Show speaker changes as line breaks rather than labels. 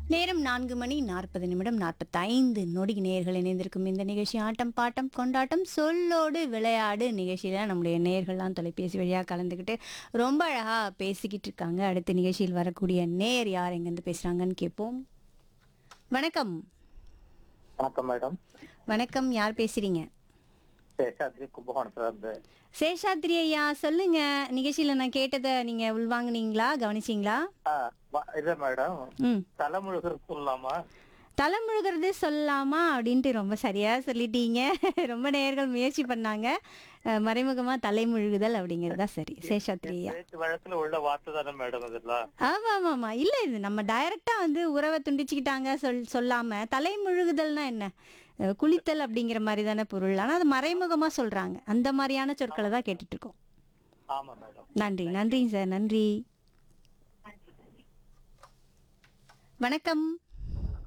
நேரம் நான்கு மணி நாற்பது நிமிடம் நாற்பத்தைந்து நொடி நேர்கள் இணைந்திருக்கும் இந்த நிகழ்ச்சி ஆட்டம் பாட்டம் கொண்டாட்டம் சொல்லோடு விளையாடு நிகழ்ச்சியில் நம்முடைய நேர்கள்லாம் தொலைபேசி வழியாக கலந்துக்கிட்டு ரொம்ப அழகாக பேசிக்கிட்டு இருக்காங்க அடுத்த நிகழ்ச்சியில் வரக்கூடிய நேர் யார் எங்கேருந்து பேசுகிறாங்கன்னு கேட்போம் வணக்கம்
வணக்கம் மேடம்
வணக்கம் யார் பேசுகிறீங்க
சேஷாத்ரி கும்பகோணத்துல இருந்து
சேஷாத்ரி ஐயா சொல்லுங்க நிகழ்ச்சியில் நான் கேட்டதை நீங்கள் உள்வாங்குனீங்களா கவனிச்சிங்களா
ஆ, வ- இல்ல மேடம்
ம்
தலைமுழுகிறது சொல்லலாமா
தலைமுழுகிறது சொல்லலாமா அப்படின்ட்டு ரொம்ப சரியா சொல்லிட்டீங்க ரொம்ப நேர்கள் முயற்சி பண்ணாங்க அஹ், மறைமுகமா தலைமுழுகுதல் அப்படிங்கிறது தான் சரி சேஷாத்ரியா
பேச்சு வழக்குல உள்ள வார்த்தை தானே மேடம் இதெல்லாம்
ஆமா ஆமா ஆமா இல்ல இது நம்ம டைரக்டா வந்து உறவை துண்டிச்சுக்கிட்டாங்க சொல் சொல்லாம தலைமுழுகுதல்னா என்ன அஹ், குளித்தல் அப்படிங்கிற மாதிரி தானே பொருள் ஆனா அது மறைமுகமா சொல்றாங்க அந்த மாதிரியான சொற்களை தான் கேட்டுட்டு இருக்கோம்
ஆமா மேடம்
நன்றி நன்றிங்க சார் நன்றி வணக்கம்